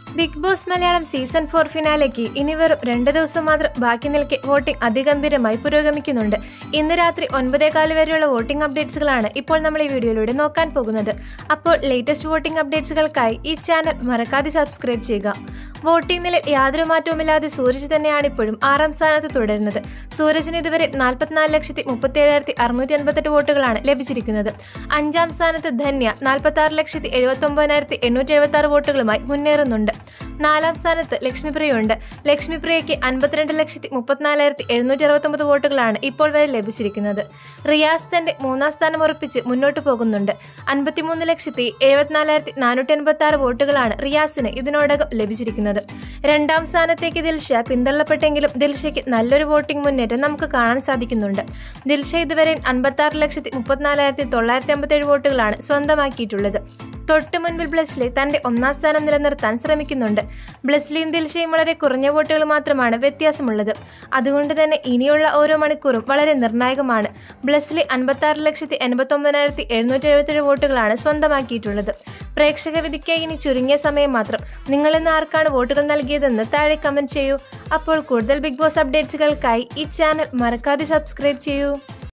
big Boss Malayalam season four ഫിനാലേക്ക് ഇനി വെറും രണ്ട് ദിവസം മാത്രം ബാക്കി നിൽക്കെ വോട്ടിംഗ് അതിഗംഭീരമായി പുരോഗമിക്കുന്നുണ്ട് ഇന്ന് രാത്രി ഒൻപതേകാല് വരെയുള്ള വോട്ടിംഗ് അപ്ഡേറ്റ്സുകളാണ് ഇപ്പോൾ നമ്മൾ ഈ വീഡിയോയിലൂടെ നോക്കാൻ പോകുന്നത് അപ്പോൾ ലേറ്റസ്റ്റ് വോട്ടിംഗ് അപ്ഡേറ്റ്സുകൾക്കായി ഈ ചാനൽ മറക്കാതെ സബ്സ്ക്രൈബ് ചെയ്യുക വോട്ടിംഗ് നില യാതൊരു മാറ്റവുമില്ലാതെ സൂരജ് തന്നെയാണ് ഇപ്പോഴും ആറാം സ്ഥാനത്ത് തുടരുന്നത് സൂരജിന് ഇതുവരെ നാൽപ്പത്തിനാല് ലക്ഷത്തി മുപ്പത്തി ഏഴായിരത്തി അറുന്നൂറ്റി അൻപത്തെട്ട് വോട്ടുകളാണ് ലഭിച്ചിരിക്കുന്നത് അഞ്ചാം സ്ഥാനത്ത് ധന്യ നാൽപ്പത്തി ആറ് ലക്ഷത്തി എഴുപത്തി ഒമ്പതിനായിരത്തി എണ്ണൂറ്റി എഴുപത്തി ആറ് വോട്ടുകളുമായി മുന്നേറുന്നുണ്ട് നാലാം സ്ഥാനത്ത് ലക്ഷ്മിപ്രിയയുണ്ട് ലക്ഷ്മിപ്രിയയ്ക്ക് അൻപത്തിരണ്ട് ലക്ഷത്തി മുപ്പത്തിനാലായിരത്തി എഴുന്നൂറ്റി അറുപത്തൊമ്പത് വോട്ടുകളാണ് ഇപ്പോൾ വരെ ലഭിച്ചിരിക്കുന്നത് റിയാസ് തന്റെ മൂന്നാം സ്ഥാനം ഉറപ്പിച്ച് മുന്നോട്ട് പോകുന്നുണ്ട് അൻപത്തിമൂന്ന് ലക്ഷത്തി എഴുപത്തിനാലായിരത്തി നാനൂറ്റി അൻപത്തി ആറ് വോട്ടുകളാണ് റിയാസിന് ഇതിനോടകം ലഭിച്ചിരിക്കുന്നത് രണ്ടാം സ്ഥാനത്തേക്ക് ദിൽഷ പിന്തള്ളപ്പെട്ടെങ്കിലും ദിൽഷയ്ക്ക് നല്ലൊരു വോട്ടിംഗ് മുന്നേറ്റം നമുക്ക് കാണാൻ സാധിക്കുന്നുണ്ട് ദിൽഷ ഇതുവരെ അൻപത്തി ആറ് ലക്ഷത്തി മുപ്പത്തിനാലായിരത്തി തൊള്ളായിരത്തി അമ്പത്തേഴ് വോട്ടുകളാണ് സ്വന്തമാക്കിയിട്ടുള്ളത് തൊട്ട് മുൻപിൽ ബ്ലെസ്ലി തന്റെ ഒന്നാം സ്ഥാനം നിലനിർത്താൻ ശ്രമിക്കുന്നുണ്ട് ബ്ലെസ്ലിയും ദിൽഷയും വളരെ കുറഞ്ഞ വോട്ടുകൾ മാത്രമാണ് വ്യത്യാസമുള്ളത് അതുകൊണ്ട് തന്നെ ഇനിയുള്ള ഓരോ മണിക്കൂറും വളരെ നിർണായകമാണ് ബ്ലെസ്ലി അൻപത്തി ആറ് ലക്ഷത്തി എൺപത്തി ഒമ്പതിനായിരത്തി എഴുന്നൂറ്റി എഴുപത്തേഴ് വോട്ടുകളാണ് സ്വന്തമാക്കിയിട്ടുള്ളത് പ്രേക്ഷക വിധിക്കായി ഇനി ചുരുങ്ങിയ സമയം മാത്രം നിങ്ങൾ ഇന്ന് ആർക്കാണ് വോട്ടുകൾ നൽകിയതെന്ന് താഴെ കമന്റ് ചെയ്യൂ അപ്പോൾ കൂടുതൽ ബിഗ് ബോസ് അപ്ഡേറ്റ്സുകൾക്കായി ഈ ചാനൽ മറക്കാതെ സബ്സ്ക്രൈബ് ചെയ്യൂ